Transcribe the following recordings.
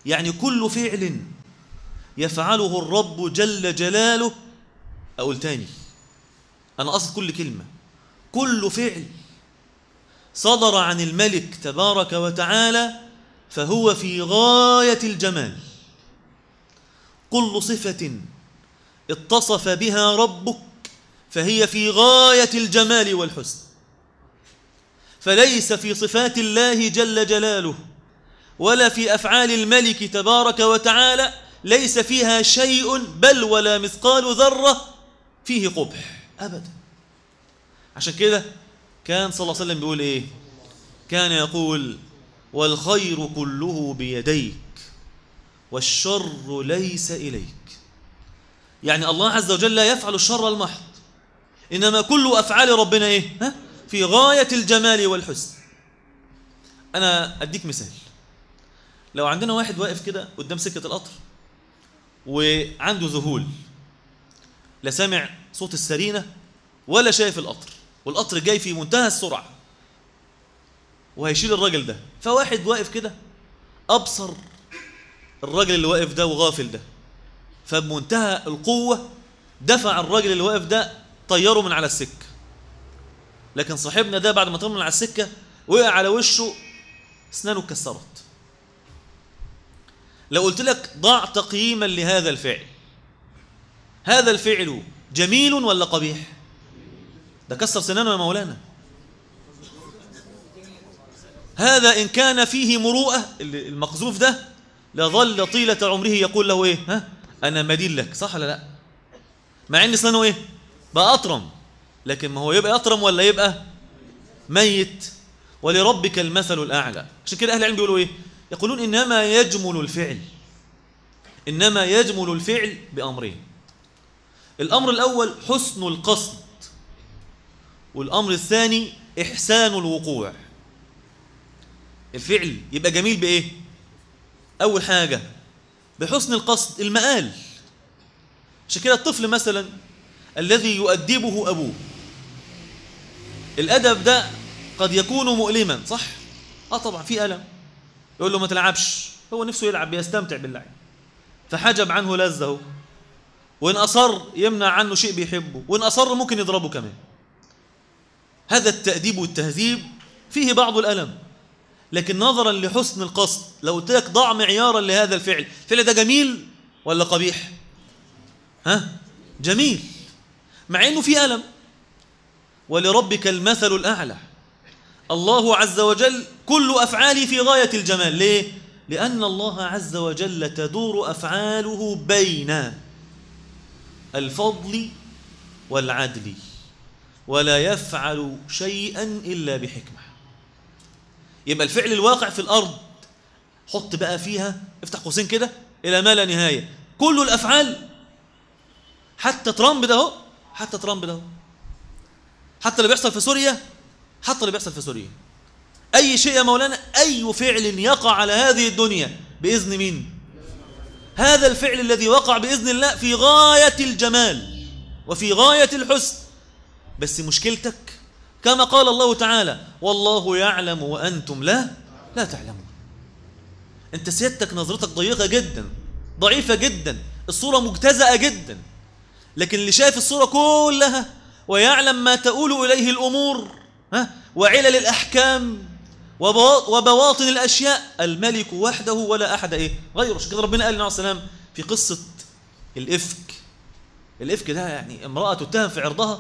يعني كل فعل يفعله الرب جل جلاله أقول تاني أنا أقصد كل كلمة كل فعل صدر عن الملك تبارك وتعالى فهو في غاية الجمال كل صفة اتصف بها ربك فهي في غاية الجمال والحسن فليس في صفات الله جل جلاله ولا في أفعال الملك تبارك وتعالى ليس فيها شيء بل ولا مثقال ذرة فيه قبح أبدا عشان كده كان صلى الله عليه وسلم بيقول إيه كان يقول والخير كله بيديك والشر ليس إليك يعني الله عز وجل لا يفعل الشر المحض إنما كل أفعال ربنا إيه ها؟ في غاية الجمال والحسن أنا أديك مثال لو عندنا واحد واقف كده قدام سكة القطر وعنده ذهول لا سامع صوت السرينة ولا شايف القطر والقطر جاي في منتهى السرعة وهيشيل الراجل ده فواحد واقف كده أبصر الراجل اللي واقف ده وغافل ده فبمنتهى القوة دفع الراجل اللي واقف ده طيره من على السكة لكن صاحبنا ده بعد ما طلع من على السكة وقع على وشه اسنانه اتكسرت لو قلت لك ضع تقييما لهذا الفعل هذا الفعل جميل ولا قبيح ده كسر سنانه يا مولانا هذا إن كان فيه مروءة المقذوف ده لظل طيلة عمره يقول له إيه ها أنا مدين لك صح ولا لا مع إن سنانه إيه بقى أطرم لكن ما هو يبقى أطرم ولا يبقى ميت ولربك المثل الأعلى عشان كده أهل العلم بيقولوا إيه يقولون إنما يجمل الفعل إنما يجمل الفعل بأمرين الأمر الأول حسن القصد والأمر الثاني إحسان الوقوع الفعل يبقى جميل بإيه أول حاجة بحسن القصد المآل عشان كده الطفل مثلا الذي يؤدبه أبوه الأدب ده قد يكون مؤلما صح؟ آه طبعا في ألم يقول له ما تلعبش هو نفسه يلعب بيستمتع باللعب فحجب عنه لذه وإن أصر يمنع عنه شيء بيحبه وإن أصر ممكن يضربه كمان هذا التأديب والتهذيب فيه بعض الألم لكن نظرا لحسن القصد لو قلت لك ضع معيارا لهذا الفعل الفعل ده جميل ولا قبيح ها جميل مع انه في ألم ولربك المثل الأعلى الله عز وجل كل أفعاله في غاية الجمال ليه؟ لأن الله عز وجل تدور أفعاله بين الفضل والعدل ولا يفعل شيئا إلا بحكمة يبقى الفعل الواقع في الأرض حط بقى فيها افتح قوسين كده إلى ما لا نهاية كل الأفعال حتى ترامب ده هو حتى ترامب ده هو حتى اللي بيحصل في سوريا حتى اللي بيحصل في سوريا أي شيء يا مولانا أي فعل يقع على هذه الدنيا بإذن مين هذا الفعل الذي وقع بإذن الله في غاية الجمال وفي غاية الحسن بس مشكلتك كما قال الله تعالى والله يعلم وأنتم لا لا تعلمون أنت سيادتك نظرتك ضيقة جدا ضعيفة جدا الصورة مجتزأة جدا لكن اللي شايف الصورة كلها ويعلم ما تؤول إليه الأمور ها وعلل الأحكام وبواطن الأشياء الملك وحده ولا أحد إيه غيره عشان كده ربنا قال لنا عليه السلام في قصة الإفك الإفك ده يعني امرأة تتهم في عرضها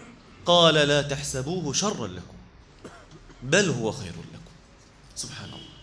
قال لا تحسبوه شرا لكم بل هو خير لكم سبحان الله